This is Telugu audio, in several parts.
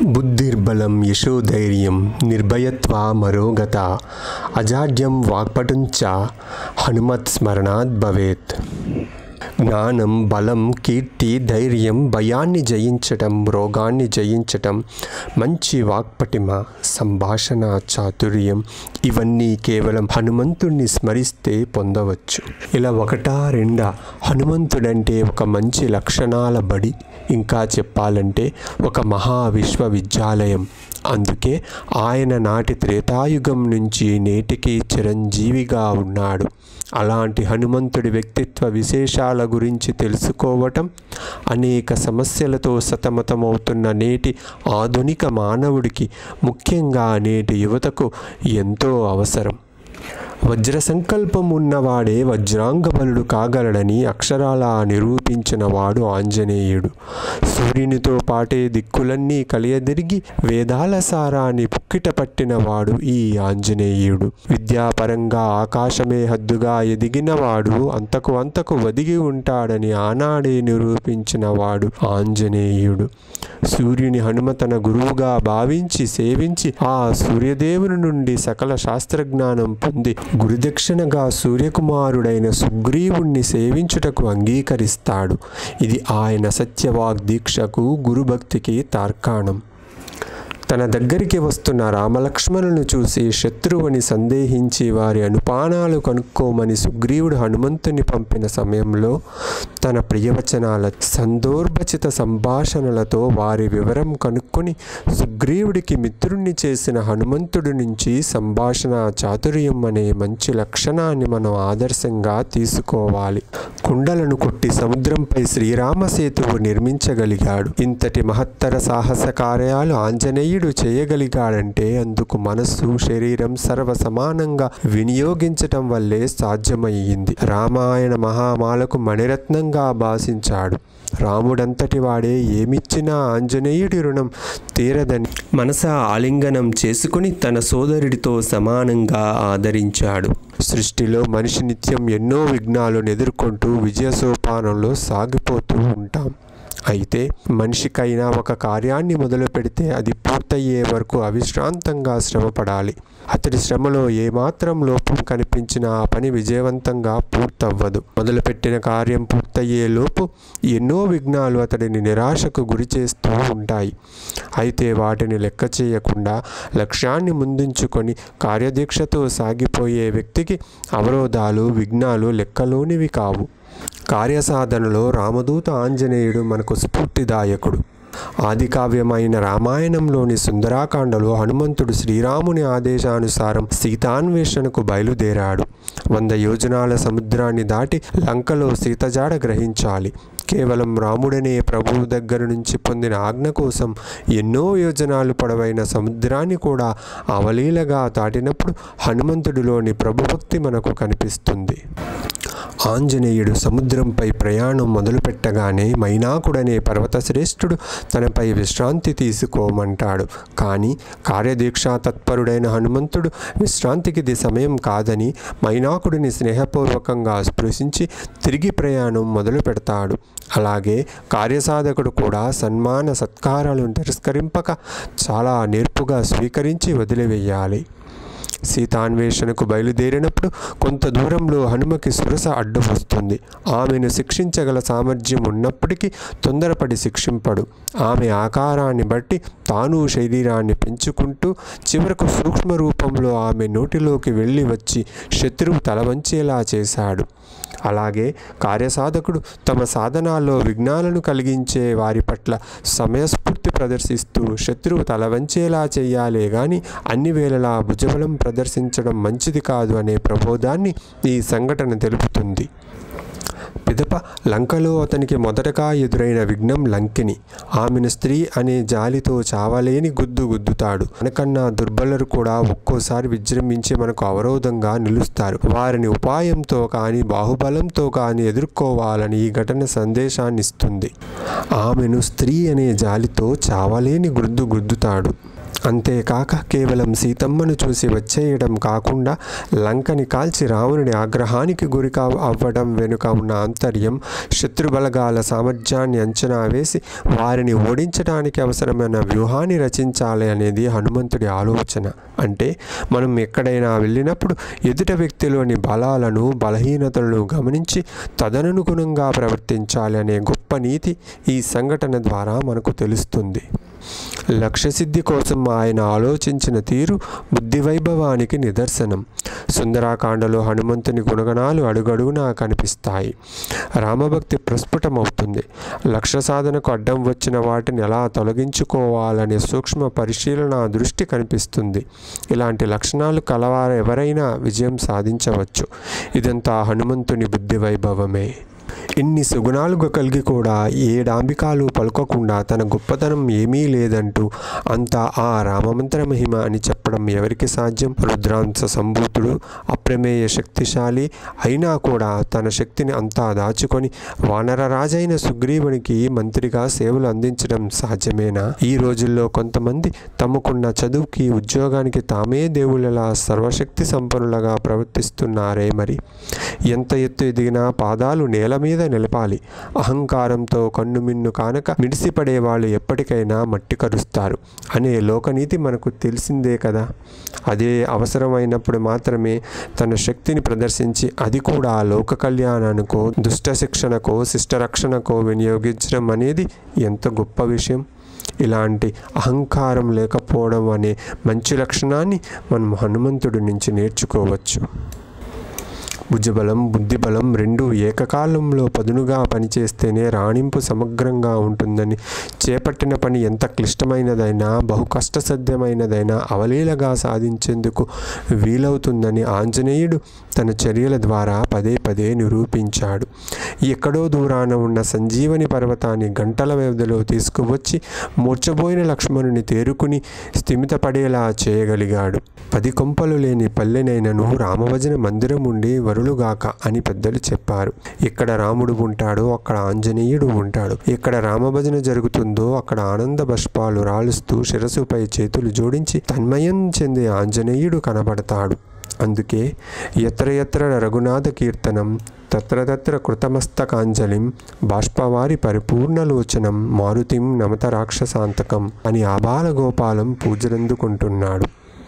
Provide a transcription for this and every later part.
బుద్ధిర్బలం యశోధైర్యం నిర్భయత్వామరోగత అజాడ్యం వాక్పటుంచ హనుమత్స్మరణాత్ భవేత్ జ్ఞానం బలం కీర్తి ధైర్యం భయాన్ని జయించటం రోగాన్ని జయించటం మంచి వాక్పటిమ సంభాషణ చాతుర్యం ఇవన్నీ కేవలం హనుమంతుడిని స్మరిస్తే పొందవచ్చు ఇలా ఒకటా రెండా హనుమంతుడంటే ఒక మంచి లక్షణాల బడి ఇంకా చెప్పాలంటే ఒక మహా విశ్వవిద్యాలయం అందుకే ఆయన నాటి త్రేతాయుగం నుంచి నేటికి చిరంజీవిగా ఉన్నాడు అలాంటి హనుమంతుడి వ్యక్తిత్వ విశేషాల గురించి తెలుసుకోవటం అనేక సమస్యలతో సతమతమవుతున్న నేటి ఆధునిక మానవుడికి ముఖ్యంగా నేటి యువతకు ఎంతో అవసరం వజ్ర సంకల్పం ఉన్నవాడే వజ్రాంగబలుడు కాగలడని అక్షరాలా నిరూపించిన వాడు ఆంజనేయుడు సూర్యునితో పాటే దిక్కులన్నీ కలియదిరిగి వేదాల సారాన్ని పుక్కిట పట్టిన వాడు ఈ ఆంజనేయుడు విద్యాపరంగా ఆకాశమే హద్దుగా ఎదిగినవాడు అంతకు అంతకు వదిగి ఉంటాడని ఆనాడే నిరూపించిన వాడు ఆంజనేయుడు సూర్యుని హనుమ తన గురువుగా భావించి సేవించి ఆ సూర్యదేవుని నుండి సకల శాస్త్రజ్ఞానం పొంది గురుదక్షిణగా సూర్యకుమారుడైన సుగ్రీవుణ్ణి సేవించుటకు అంగీకరిస్తాడు ఇది ఆయన సత్యవాగ్ దీక్షకు గురుభక్తికి తార్కాణం తన దగ్గరికి వస్తున్న రామలక్ష్మణులను చూసి శత్రువుని సందేహించి వారి అనుపానాలు కనుక్కోమని సుగ్రీవుడు హనుమంతుని పంపిన సమయంలో తన ప్రియవచనాల సందోర్భచిత సంభాషణలతో వారి వివరం కనుక్కొని సుగ్రీవుడికి మిత్రుణ్ణి చేసిన హనుమంతుడి నుంచి సంభాషణ చాతుర్యం అనే మంచి లక్షణాన్ని మనం ఆదర్శంగా తీసుకోవాలి కుండలను కొట్టి సముద్రంపై శ్రీరామ సేతువు నిర్మించగలిగాడు ఇంతటి మహత్తర సాహస కార్యాలు ఆంజనేయుడు చేయగలిగాడంటే అందుకు మనస్సు శరీరం సర్వ సమానంగా వినియోగించటం వల్లే సాధ్యమయ్యింది రామాయణ మహామాలకు మణిరత్నంగా భాషించాడు రాముడంతటి వాడే ఏమిచ్చినా ఆంజనేయుడి రుణం తీరదని మనస ఆలింగనం చేసుకుని తన సోదరుడితో సమానంగా ఆదరించాడు సృష్టిలో మనిషి నిత్యం ఎన్నో విఘ్నాలను ఎదుర్కొంటూ విజయ సోపానంలో సాగిపోతూ ఉంటాం అయితే మనిషికైనా ఒక కార్యాన్ని మొదలు పెడితే అది పూర్తయ్యే వరకు అవిశ్రాంతంగా శ్రమపడాలి అతడి శ్రమలో ఏమాత్రం లోపం కనిపించినా ఆ పని విజయవంతంగా పూర్తవ్వదు మొదలుపెట్టిన కార్యం పూర్తయ్యే లోపు ఎన్నో విఘ్నాలు అతడిని నిరాశకు గురి చేస్తూ ఉంటాయి అయితే వాటిని లెక్క చేయకుండా లక్ష్యాన్ని ముందుంచుకొని కార్యదీక్షతో సాగిపోయే వ్యక్తికి అవరోధాలు విఘ్నాలు లెక్కలోనివి కావు కార్యసాధనలో రామదూత ఆంజనేయుడు మనకు స్ఫూర్తిదాయకుడు ఆదికావ్యమైన రామాయణంలోని సుందరాకాండలో హనుమంతుడు శ్రీరాముని ఆదేశానుసారం సీతాన్వేషణకు బయలుదేరాడు వంద యోజనాల సముద్రాన్ని దాటి లంకలో సీతజాడ గ్రహించాలి కేవలం రాముడనే ప్రభువు దగ్గర నుంచి పొందిన ఆజ్ఞ కోసం ఎన్నో యోజనాలు పొడవైన సముద్రాన్ని కూడా అవలీలగా దాటినప్పుడు హనుమంతుడిలోని ప్రభుభక్తి మనకు కనిపిస్తుంది ఆంజనేయుడు సముద్రంపై ప్రయాణం మొదలుపెట్టగానే మైనాకుడనే పర్వతశ్రేష్ఠుడు తనపై విశ్రాంతి తీసుకోమంటాడు కానీ కార్యదీక్షా తత్పరుడైన హనుమంతుడు విశ్రాంతికి ఇది సమయం కాదని మైనాకుడిని స్నేహపూర్వకంగా స్పృశించి తిరిగి ప్రయాణం మొదలు పెడతాడు అలాగే కార్యసాధకుడు కూడా సన్మాన సత్కారాలను తిరస్కరింపక చాలా నేర్పుగా స్వీకరించి వదిలివేయాలి సీతాన్వేషణకు బయలుదేరినప్పుడు కొంత దూరంలో హనుమకి సురస అడ్డు వస్తుంది ఆమెను శిక్షించగల సామర్థ్యం ఉన్నప్పటికీ తొందరపడి శిక్షింపడు ఆమె ఆకారాన్ని బట్టి తాను శరీరాన్ని పెంచుకుంటూ చివరకు సూక్ష్మ రూపంలో ఆమె నోటిలోకి వెళ్ళి వచ్చి శత్రువు తలవంచేలా చేశాడు అలాగే కార్యసాధకుడు తమ సాధనాల్లో విఘ్నాలను కలిగించే వారి పట్ల సమయస్ఫూర్తి ప్రదర్శిస్తూ శత్రువు తల వంచేలా చేయాలే గాని అన్ని వేళలా భుజబలం ప్రదర్శించడం మంచిది కాదు అనే ప్రబోధాన్ని ఈ సంఘటన తెలుపుతుంది పిదప లంకలో అతనికి మొదటగా ఎదురైన విఘ్నం లంకిని ఆమెను స్త్రీ అనే జాలితో చావలేని గుద్దు గుద్దుతాడు మనకన్నా దుర్బలరు కూడా ఒక్కోసారి విజృంభించి మనకు అవరోధంగా నిలుస్తారు వారిని ఉపాయంతో కానీ బాహుబలంతో కానీ ఎదుర్కోవాలని ఈ ఘటన సందేశాన్ని ఇస్తుంది ఆమెను స్త్రీ అనే జాలితో చావలేని గుద్దు గుద్దుతాడు అంతేకాక కేవలం సీతమ్మను చూసి వచ్చేయడం కాకుండా లంకని కాల్చి రావణుడి ఆగ్రహానికి గురి కా అవ్వడం వెనుక ఉన్న ఆంతర్యం శత్రుబలగాల సామర్థ్యాన్ని అంచనా వేసి వారిని ఓడించడానికి అవసరమైన వ్యూహాన్ని రచించాలి అనేది హనుమంతుడి ఆలోచన అంటే మనం ఎక్కడైనా వెళ్ళినప్పుడు ఎదుట వ్యక్తిలోని బలాలను బలహీనతలను గమనించి తదనుగుణంగా ప్రవర్తించాలి అనే గొప్ప నీతి ఈ సంఘటన ద్వారా మనకు తెలుస్తుంది లక్ష్యసిద్ధి కోసం ఆయన ఆలోచించిన తీరు బుద్ధి వైభవానికి నిదర్శనం సుందరాకాండలో హనుమంతుని గుణగణాలు అడుగడుగునా కనిపిస్తాయి రామభక్తి ప్రస్ఫుటమవుతుంది లక్ష్య సాధనకు అడ్డం వచ్చిన వాటిని ఎలా తొలగించుకోవాలనే సూక్ష్మ పరిశీలన దృష్టి కనిపిస్తుంది ఇలాంటి లక్షణాలు కలవారు ఎవరైనా విజయం సాధించవచ్చు ఇదంతా హనుమంతుని బుద్ధి వైభవమే ఇన్ని సుగుణాలు కలిగి కూడా ఏ డాంబికాలు పలుకకుండా తన గొప్పతనం ఏమీ లేదంటూ అంతా ఆ రామమంత్ర మహిమ అని చెప్పడం ఎవరికి సాధ్యం రుద్రాంశ సంభూతుడు అప్రమేయ శక్తిశాలి అయినా కూడా తన శక్తిని అంతా దాచుకొని వానర రాజైన సుగ్రీవునికి మంత్రిగా సేవలు అందించడం సాధ్యమేనా ఈ రోజుల్లో కొంతమంది తమకున్న చదువుకి ఉద్యోగానికి తామే దేవుళ్ళలా సర్వశక్తి సంపన్నులుగా ప్రవర్తిస్తున్నారే మరి ఎంత ఎత్తు ఎదిగినా పాదాలు నేల మీద నిలపాలి అహంకారంతో కన్నుమిన్ను కానక మిడిసిపడే వాళ్ళు ఎప్పటికైనా మట్టి కరుస్తారు అనే లోకనీతి మనకు తెలిసిందే కదా అదే అవసరమైనప్పుడు మాత్రమే తన శక్తిని ప్రదర్శించి అది కూడా లోక కళ్యాణానికో దుష్ట శిక్షణకో శిష్టరక్షణకో వినియోగించడం అనేది ఎంత గొప్ప విషయం ఇలాంటి అహంకారం లేకపోవడం అనే మంచి లక్షణాన్ని మనం హనుమంతుడి నుంచి నేర్చుకోవచ్చు భుజబలం బుద్ధిబలం రెండు ఏకకాలంలో పదునుగా పనిచేస్తేనే రాణింపు సమగ్రంగా ఉంటుందని చేపట్టిన పని ఎంత క్లిష్టమైనదైనా బహు కష్టసాధ్యమైనదైనా అవలీలగా సాధించేందుకు వీలవుతుందని ఆంజనేయుడు తన చర్యల ద్వారా పదే పదే నిరూపించాడు ఎక్కడో దూరాన ఉన్న సంజీవని పర్వతాన్ని గంటల వ్యవధిలో తీసుకువచ్చి మూర్చబోయిన లక్ష్మణుని తేరుకుని స్థిమితపడేలా చేయగలిగాడు పది కొంపలు లేని పల్లెనైనను రామభజన మందిరం ఉండి వరులుగాక అని పెద్దలు చెప్పారు ఇక్కడ రాముడు ఉంటాడో అక్కడ ఆంజనేయుడు ఉంటాడు ఎక్కడ రామభజన జరుగుతుందో అక్కడ ఆనంద బష్పాలు రాలుస్తూ శిరసుపై చేతులు జోడించి తన్మయం చెందే ఆంజనేయుడు కనబడతాడు అందుకే ఎత్ర ఎత్ర రఘునాథ కీర్తనం తత్ర తత్ర కృతమస్తకాంజలిం బాష్పవారి పరిపూర్ణలోచనం మారుతిం నమత రాక్షసాంతకం అని ఆబాల గోపాలం పూజలందుకుంటున్నాడు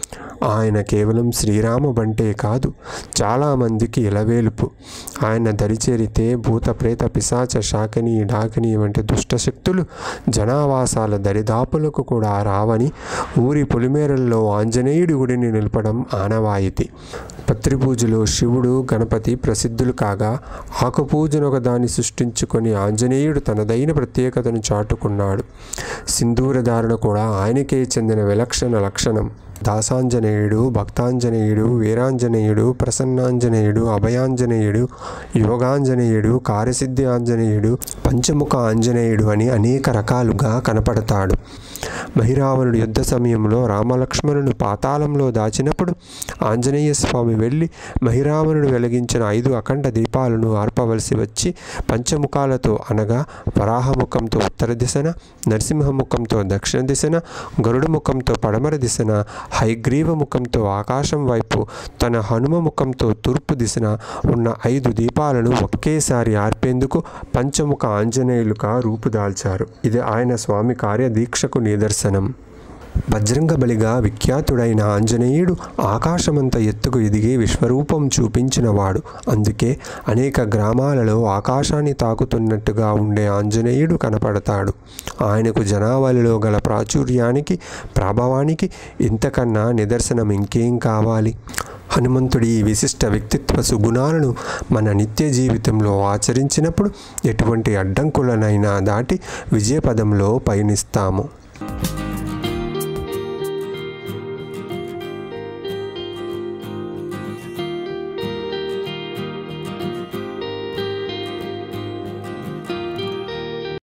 ఆయన కేవలం శ్రీరామ బంటే కాదు చాలామందికి ఇలవేలుపు ఆయన దరిచేరితే భూత ప్రేత పిశాచ శాకిని డాకిని వంటి దుష్టశక్తులు జనావాసాల దరిదాపులకు కూడా రావని ఊరి పొలిమేరల్లో ఆంజనేయుడి గుడిని నిలపడం ఆనవాయితీ పత్రిపూజలో శివుడు గణపతి ప్రసిద్ధులు కాగా ఆకుపూజను ఒకదాన్ని సృష్టించుకొని ఆంజనేయుడు తనదైన ప్రత్యేకతను చాటుకున్నాడు సింధూరధారణ కూడా ఆయనకే చెందిన విలక్షణ లక్షణం దాసాంజనేయుడు భక్తాంజనేయుడు వీరాంజనేయుడు ప్రసన్నాంజనేయుడు అభయాంజనేయుడు యోగాంజనేయుడు కార్యసిద్ధి ఆంజనేయుడు పంచముఖ ఆంజనేయుడు అని అనేక రకాలుగా కనపడతాడు మహిరావణుడు యుద్ధ సమయంలో రామలక్ష్మణుడు పాతాళంలో దాచినప్పుడు ఆంజనేయ స్వామి వెళ్ళి మహిరావణుడు వెలిగించిన ఐదు అఖండ దీపాలను ఆర్పవలసి వచ్చి పంచముఖాలతో అనగా వరాహముఖంతో ఉత్తర దిశన నరసింహముఖంతో దక్షిణ దిశన గరుడ ముఖంతో పడమర దిశన హైగ్రీవ ముఖంతో ఆకాశం వైపు తన హనుమ ముఖంతో తూర్పు దిశన ఉన్న ఐదు దీపాలను ఒకేసారి ఆర్పేందుకు పంచముఖ ఆంజనేయులుగా రూపుదాల్చారు ఇది ఆయన స్వామి కార్యదీక్షకు నిదర్శనం బజరంగ బలిగా విఖ్యాతుడైన ఆంజనేయుడు ఆకాశమంత ఎత్తుకు ఎదిగి విశ్వరూపం చూపించినవాడు అందుకే అనేక గ్రామాలలో ఆకాశాన్ని తాకుతున్నట్టుగా ఉండే ఆంజనేయుడు కనపడతాడు ఆయనకు జనావళిలో గల ప్రాచుర్యానికి ప్రభావానికి ఇంతకన్నా నిదర్శనం ఇంకేం కావాలి హనుమంతుడి ఈ విశిష్ట వ్యక్తిత్వ సుగుణాలను మన నిత్య జీవితంలో ఆచరించినప్పుడు ఎటువంటి అడ్డంకులనైనా దాటి విజయపదంలో పయనిస్తాము